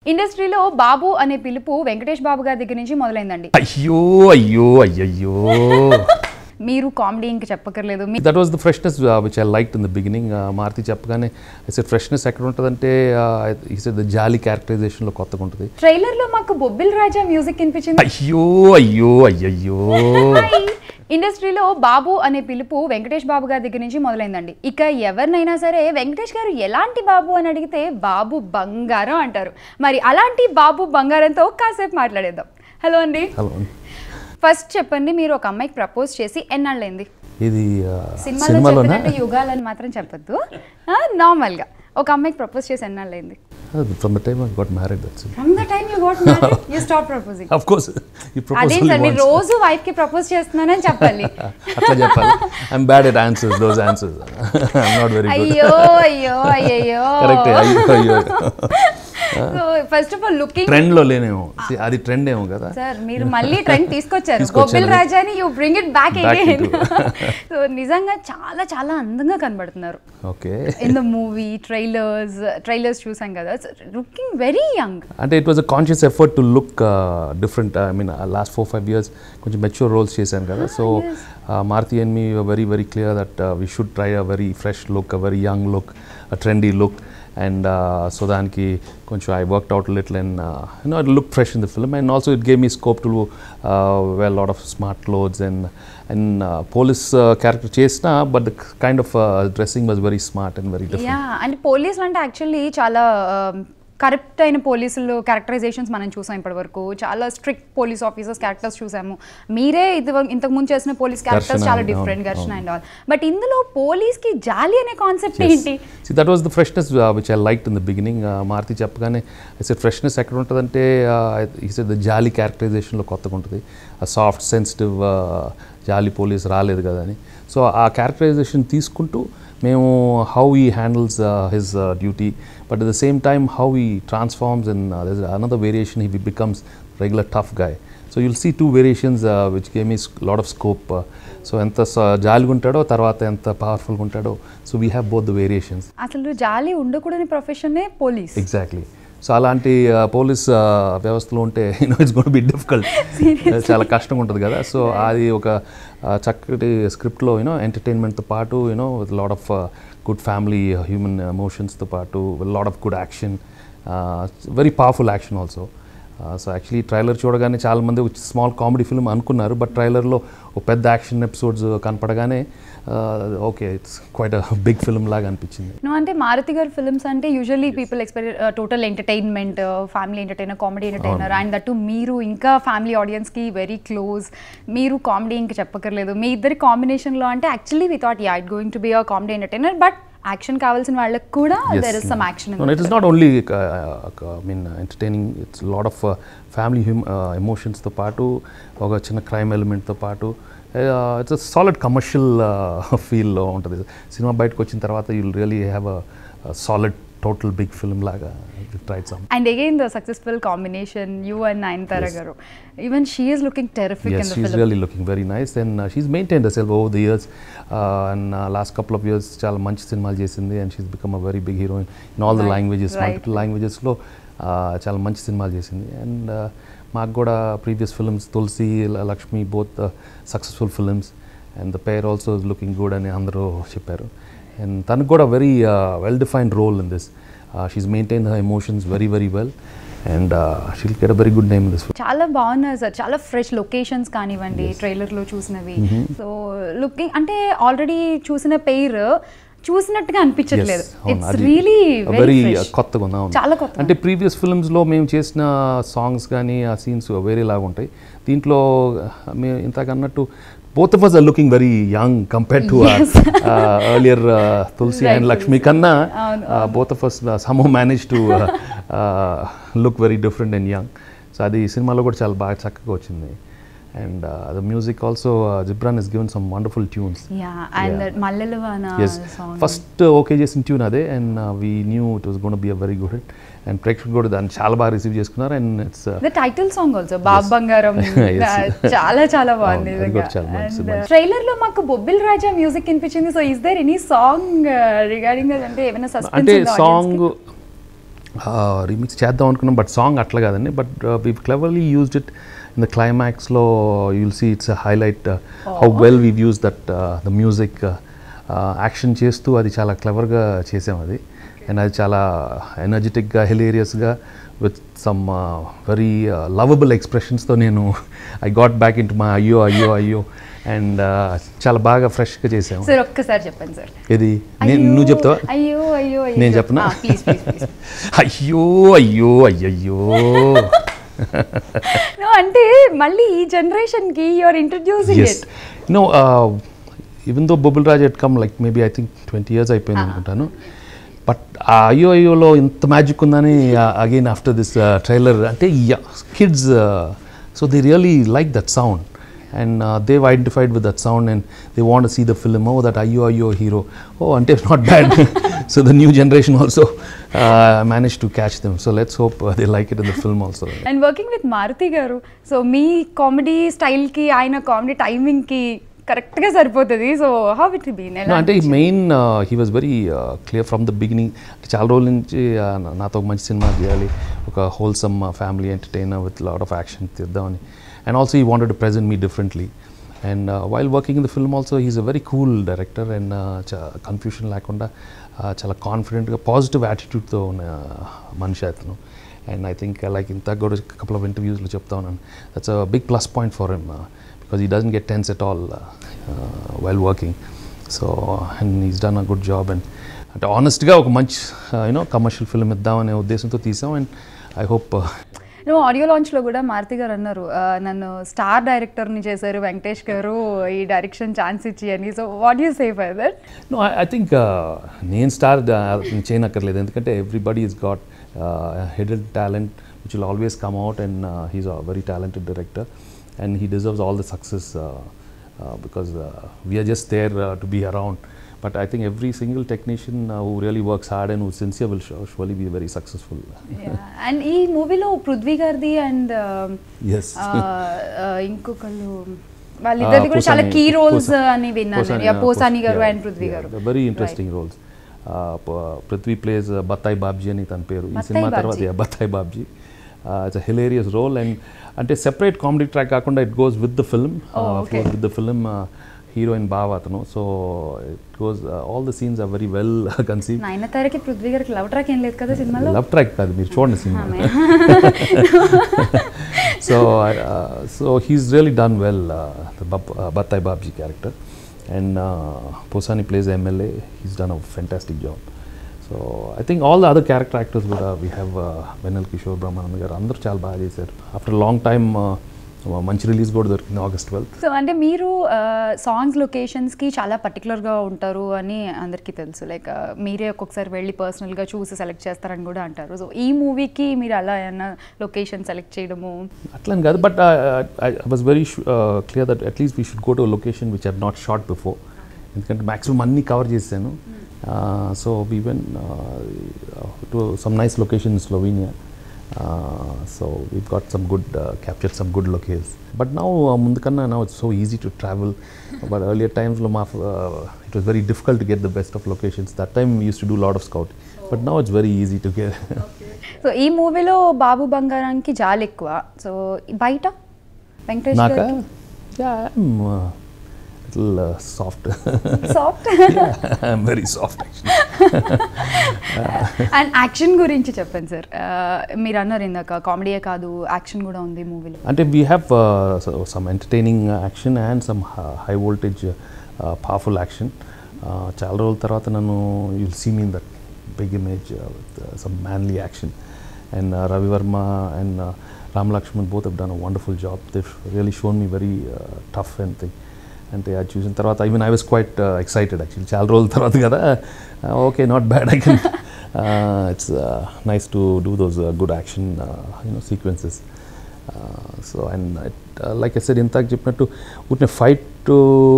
ఇండస్ట్రీలో బాబు అనే పిలుపు వెంకటేష్ బాబు గారి దగ్గర నుంచి మొదలైందండి అయ్యో అయ్యో అయ్యయ్యో మీరు కామెడీ ఇంక చెప్పకర్లేదు మీ that was the freshness which I like in the beginning Maruthi చెప్పగానే ఇసెడ్ ఫ్రెష్నెస్ ఎక్కడ ఉంటుందంటే ఇసెడ్ ద జాలీ క్యారెక్టరైజేషన్లో కొత్తగా ఉంటుంది ట్రైలర్ లో మాకు బొబ్బిల్ రాజా మ్యూజిక్ వినిపించింది అయ్యో అయ్యో అయ్యయ్యో ఇండస్ట్రీలో బాబు అనే పిలుపు వెంకటేష్ బాబు గారి దగ్గర నుంచి మొదలైందండి ఇక ఎవరినైనా సరే వెంకటేష్ గారు ఎలాంటి బాబు అని అడిగితే బాబు బంగారం అంటారు మరి అలాంటి బాబు బంగారంతో కాసేపు మాట్లాడేద్దాం హలో అండి హలో ఫస్ట్ చెప్పండి మీరు ఒక అమ్మాయికి ప్రపోజ్ చేసి ఎన్నాళ్ళైంది ఇది uh, సినిమాలో సినిమాలోనా చెప్పినట్టు యుగాలని మాత్రం చెప్పొద్దు నార్మల్గా ఒక అమ్మాయికి ప్రపోజ్ చేసి ఎన్నాళ్ళైంది from the time I got married that's from the time you got married you stop proposing of course ఈ అదేం సార్ మీరు ప్రపోజల్ రోజు వైఫ్ కి ప్రపోజ్ చేస్తున్నానని చెప్పాలి అట్లా చెప్పాలి I'm bad at answers those answers I'm not very good అయ్యో అయ్యో అయ్యయ్యో కరెక్ట్ అయ్యో అయ్యో so first of all looking trend లో లేనేమో See, అది ట్రెండ్ ఏమో కదా సార్ మీరు మళ్ళీ ట్రెండ్ తీసుకొచ్చారు తీసుకొచ్చాను. బొబ్బిల్ రాజాని you bring it back Back again into- so నిజంగా చాలా చాలా అందంగా కనబడుతున్నారు okay in the movie trailers trailers చూసాం కదా లుకింగ్ వెరీ యంగ్ అంటే it was a conscious effort to look different I mean last four five years కొంచెం mature roles చేశాను కదా so Maruthi and me very very clear that we should try a very fresh look a very young look a trendy look and so దానికి కొంచెం I work out little and you know it look fresh in the film and also it gave me scope to wear lot of smart clothes and and police character చేసిన but the kind of dressing was very smart and very different yeah అంటే పోలీసులు అంటే actually చాలా correct అయిన పోలీసులు characterisations మనం చూసాం ఇప్పటివరకు చాలా స్ట్రిక్ట్ పోలీస్ ఆఫీసర్స్ క్యారెక్టర్స్ చూసాము మీరే ఇది ఇంతకు ముందు చేసిన పోలీస్ క్యారెక్టర్స్ ఘర్షణ, చాలా అవును, డిఫరెంట్ అవును. ఘర్షణ అండ్ ఆల్ బట్ ఇందులో పోలీస్ కి జాలి అనే కాన్సెప్ట్ ఏంటి See, that was the freshness uh, which I liked in the beginning. Uh, Maruti చెప్పగానే ఇసెడ్ ఫ్రెష్నెస్ ఎక్కడ ఉంటుందంటే ఇసెడ్ ద జాలీ క్యారెక్టరైజేషన్లో కొత్తగా ఉంటుంది ఆ సాఫ్ట్ సెన్సిటివ్ జాలీ పోలీస్ రాలేదు కదా అని సో ఆ క్యారెక్టరైజేషన్ తీసుకుంటూ మేము how he handles his duty but at the same time how he transforms and another variation he becomes regular tough guy so you'll see two variations which gave us lot of scope so ఎంత స- జాలిగా ఉంటాడో తర్వాత ఎంత పవర్ఫుల్గా ఉంటాడో so we have both the variations అసలు జాలి ఉండకూడని ప్రొఫెషనే పోలీస్ ఎగ్జాక్ట్లీ సో అలాంటి పోలీస్ వ్యవస్థలో ఉంటే you know it's gonna difficult చాలా కష్టంగా ఉంటుంది కదా సో అది ఒక ఆ, చక్కటి స్క్రిప్ట్లో యూనో ఎంటర్టైన్మెంట్తో పాటు you know with lot of good family human ఎమోషన్స్తో పాటు lot of good action very powerful action also so actually trailer చూడగానే చాలామంది స్మాల్ కామెడీ ఫిల్మ్ అనుకున్నారు బట్ ట్రైలర్లో ఒక పెద్ద యాక్షన్ ఎపిసోడ్స్ కనపడగానే okay it's quite big film లాగా అనిపించింది నువ్వు అంటే మారుతి గారి ఫిల్మ్స్ అంటే usually people expect total entertainment family entertainer comedy entertainer and that మీరు ఇంకా ఫ్యామిలీ ఆడియన్స్కి వెరీ క్లోజ్ మీరు కామెడీ ఇంకా చెప్పకర్లేదు మీ ఇద్దరి కాంబినేషన్లో అంటే actually we thought ya it going to be a comedy entertainer but action కావాల్సిన వాళ్ళకి కూడా there is some action No, no, it is not only, uh, uh, I mean, uh, entertaining, it's a lot of uh, family hum- uh, emotions తో పాటు ఒక చిన్న crime ఎలిమెంట్తో పాటు it's a solid commercial ఫీల్లో ఉంటుంది సినిమా బయటకు వచ్చిన తర్వాత you'll really have a solid total big film లాగా tried some and again the successful combination you and Nayanthara garu even she is looking terrific Yes, in the she's film really looking very nice and uh, she's maintained herself over the years uh, and uh, last couple of years చాలా మంచి సినిమాలు చేసింది and she's become a very big heroine in all the Right, languages right. multiple languagesలో uh, చాలా మంచి సినిమాలు చేసింది and మాకు కూడా ప్రీవియస్ ఫిల్మ్స్ తులసి ల- Lakshmi both successful films and the pair also is looking good అని అందరూ చెప్పారు అండ్ తనకు కూడా very well defined role in this she's maintain her emotions very very well and she'll get a very good name in this చాలా బాగున్నారు sir చాలా fresh locations కానివ్వండి ట్రైలర్లో చూసినవి సో లుకింగ్ అంటే ఆల్రెడీ చూసిన పేర్ చూసినట్టుగా అనిపించట్లేదు ఇట్స్ రియలీ వెరీ కొత్తగా ఉంది అవును. చాలా కొత్త అంటే ప్రీవియస్ ఫిల్మ్స్లో మేము చేసిన సాంగ్స్ కానీ ఆ సీన్స్ వేరేలాగా ఉంటాయి దీంట్లో మేము ఇంతకు అన్నట్టు both of us are looking very young compare to earlier Tulasi Right, and Lakshmi కన్నా అవును, both of us some manage to look very different and young so అది ఈ సినిమాలో కూడా చాలా బాగా చక్కగా వచ్చింది and the music also Ghibran is given some wonderful tunes ya and Mallela Vaana is song first okay చేసిన ట్యూన్ అదే and we knew it was gonna a very good hit and ప్రేక్షకులు కూడా దాన్ని చాలా బాగా రిసీవ్ చేసుకున్నారు and it's the title song also బాబ్ బంగారం Yes. చాలా చాలా బాగుంది అవును, అది కూడా చాలా మంచి సినిమా. ట్రైలర్ లో మాకు బొబ్బిల్ రాజా మ్యూజిక్ వినిపించింది so is there any song regarding అంటే ఏమైనా అంటే సస్పెన్స్ సాంగ్ రీమిక్స్ చేద్దాం అనుకున్నాం బట్ సాంగ్ అట్లా కాదండి but we cleverly used it in the క్లైమాక్స్లో you'll see it's highlight how well we use that the music action చేస్తూ అది చాలా క్లవర్గా చేసాం అది అండ్ అది చాలా ఎనర్జెటిక్గా హిలేరియస్గా విత్ సమ్ వెరీ లవబుల్ ఎక్స్ప్రెషన్స్తో నేను I got back in my అయ్యో అయ్యో అయ్యో అండ్ చాలా బాగా ఫ్రెష్గా చేసాము సార్ ఒక్కసారి చెప్పండి సార్ ఇది నేను నువ్వు చెప్తావా అయ్యో అయ్యో నేను చెప్పనా? ప్లీజ్ ప్లీజ్ ప్లీజ్ అయ్యో అయ్యో అయ్యయ్యో నో అంటే మళ్ళీ ఈ జనరేషన్ కి you're introducing as it know even though Bobbili Raja at come like maybe I think twenty years అయిపోయింది అనుకుంటాను బట్ ఆ అయ్యో అయ్యోలో ఇంత మ్యాజిక్ ఉందని అగైన్ ఆఫ్టర్ దిస్ ట్రైలర్ అంటే kids so they really like that sound and they've identified with that sound and they want see the film oh that అయ్యో అయ్యో హీరో ఓ అంటే not bad so the new generation also manage to catch them so let's hope they like it in the film also and working with Maruthi garu so me comedy style కి ఆయన comedy timing కి correct గా సరిపోతుంది so how it been No, అంటే main he was very clear from the beginning చాలా రోజుల నుంచి uh, నా- నాతో ఒక మంచి సినిమా చేయాలి ఒక wholesome family entertainer with lot of action తీద్దామని and also he wanted to present me differently and while working in the film also he's a very cool director and confusion లేకుండా uh, చాలా కాన్ఫిడెంట్గా positive యాటిట్యూడ్తో ఉన్న మనిషి అతను and I think like ఇంత కూడా couple of ఇంటర్వ్యూస్లో చెప్తా ఉన్నాను that's a big plus point for him because he doesn't get tense at all uh, uh, while working. So, and he's done a good job. And అంటే ఆనెస్ట్గా ఒక మంచి you know commercial film ఇద్దామనే ఉద్దేశంతో తీసాం and I hope నువ్వు audio launch లో కూడా మారుతి గారు అన్నారు "ఆ, నన్ను స్టార్ డైరెక్టర్ ని చేశారు వెంకటేష్ గారు ఈ డైరెక్షన్ ఛాన్స్ ఇచ్చి అని so what you say for that no I think నేను స్టార్ చేయనక్కర్లేదు ఎందుకంటే everybody is got hidden talent which will always come out and he's a very talented director and he deserves all the success because we're just there to be around but I think every single technician who really works hard and who sincere will surely be very successful and ఈ మూవీలో పృథ్వీ గారిది and yes ఇంకొకళ్ళు వాళ్ళిద్దరిది కూడా చాలా key roles అని విన్నాను నేను. Yeah, Posani గారు అండ్ పృథ్వీ గారు very interesting roles Prithvi plays Battayi Babji అని తన పేరు ఈ బత్తాయి సినిమా తర్వాత Babji. yeah, Battayi Babji it's hilarious role and అంటే సెపరేట్ కామెడీ ట్రాక్ కాకుండా it goes with the film Oh, okay. With the film heroine బావ అతను so it goes all the scenes are very well conceive నయనతారకి పృథ్వీ గారికి లవ్ ట్రాక్ ఏం లేదు కదా సినిమాలో లవ్ ట్రాక్ కాదు మీరు చూడండి సినిమా ఆమె. so I- uh, so he's really done well uh, the Bab- uh, Battai Babji character and uh, Posani plays MLA he's done a fantastic job so I think all the other character actors కూడా we have uh, Venal Kishore Brahmanand గారు అందరూ చాలా బాగా చేశారు after long time మంచి release కూడా దొరికింది August twelfth so అంటే మీరు సాంగ్స్ లొకేషన్స్కి చాలా పర్టికులర్గా ఉంటారు అని అందరికీ తెలుసు లైక్ మీరే ఒక్కొక్కసారి వెళ్ళి పర్సనల్గా చూసి సెలెక్ట్ చేస్తారని కూడా అంటారు సో ఈ మూవీకి మీరు అలా ఏమన్నా లొకేషన్ సెలెక్ట్ చేయడము అట్లని కాదు but I was very clear that at least we should go to location which are not shot before ఎందుకంటే మ్యాక్సిమం అన్నీ కవర్ చేశాను so we went to some nice location Slovenia so we got some good capture some good locations but now ముందు కన్నా now it's so easy to travel but earlier టైమ్స్లో మా it was very difficult to get the best of locations that time use to do lot of scout but now it's very easy to get so ఈ మూవీలో బాబు బంగారానికి జాలి ఎక్కువ so బయట వెంకటేష్ నాకా yeah little soft soft I'm very soft actually and action గురించి చెప్పండి sir మీరు అన్నారు ఇందాక కామెడీయే కాదు యాక్షన్ కూడా ఉంది మూవీలో అంటే we have some entertaining action and some high voltage powerful action చాలా రోజుల తర్వాత నన్ను you'll see mean that big image with some manly action and Ravivarma and Ram Lakshman both have done a wonderful job they really shown me very tough and thing అంటే అది చూసిన తర్వాత even I was quite excited actually చాలా రోజుల తర్వాత కదా okay not bad I can it's nice to do those good action you know sequences so and like as ఇంతకు చెప్పినట్టు ఊరినే ఫైట్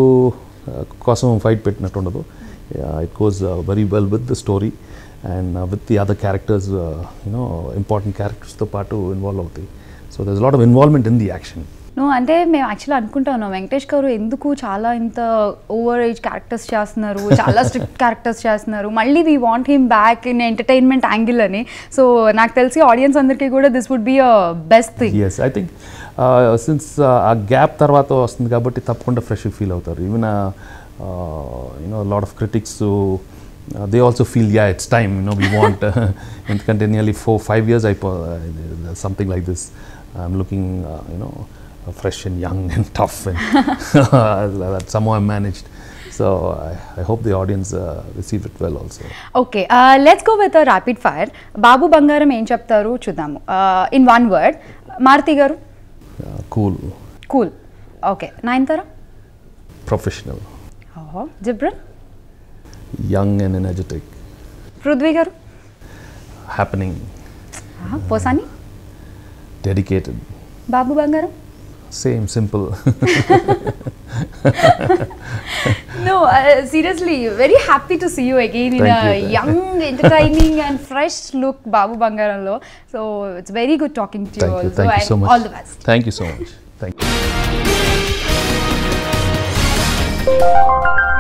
కోసం ఫైట్ పెట్టినట్టు ఉండదు it goes very well with the story and with the other characters you know important క్యారెక్టర్స్తో పాటు involve అవుతాయి so there lot of involvement in the action నువ్వు అంటే మేము యాక్చువల్లీ అనుకుంటాను వెంకటేష్ గారు ఎందుకు చాలా ఇంత ఓవర్ ఏజ్ క్యారెక్టర్స్ చేస్తున్నారు చాలా స్ట్రిక్ట్ క్యారెక్టర్స్ చేస్తున్నారు మళ్ళీ we want him back in entertainment angle అని సో నాకు తెలిసి ఆడియన్స్ అందరికీ కూడా this would be a best thing as I think since ఆ గ్యాప్ తర్వాత వస్తుంది కాబట్టి తప్పకుండా ఫ్రెష్ ఫీల్ అవుతారు even you know lot of critics they also feel yeah it's time you know we want ఎందుకంటే నియర్లీ ఫోర్ ఫైవ్ ఇయర్స్ అయిపో something like this I'm looking you know fresh and young and tough and that some I managed so I hope the audience receive it well also okay let's go with rapid fire Babu Bangaram ఏం చెప్తారు చూద్దాము in one word Maruthi గారు cool cool okay Nayanthara professional ఓహో Ghibran young and energetic Prithvi గారు happening ఆహా, Posani dedicated Babu Bangaram same simple No, uh, seriously, very happy to see you again in Thank a you. young, entertaining, and fresh look, Babu Bangaranlo. So it's very good talking to you Thank you. also, Thank you and so much. all the best. Thank you so much. Thank you.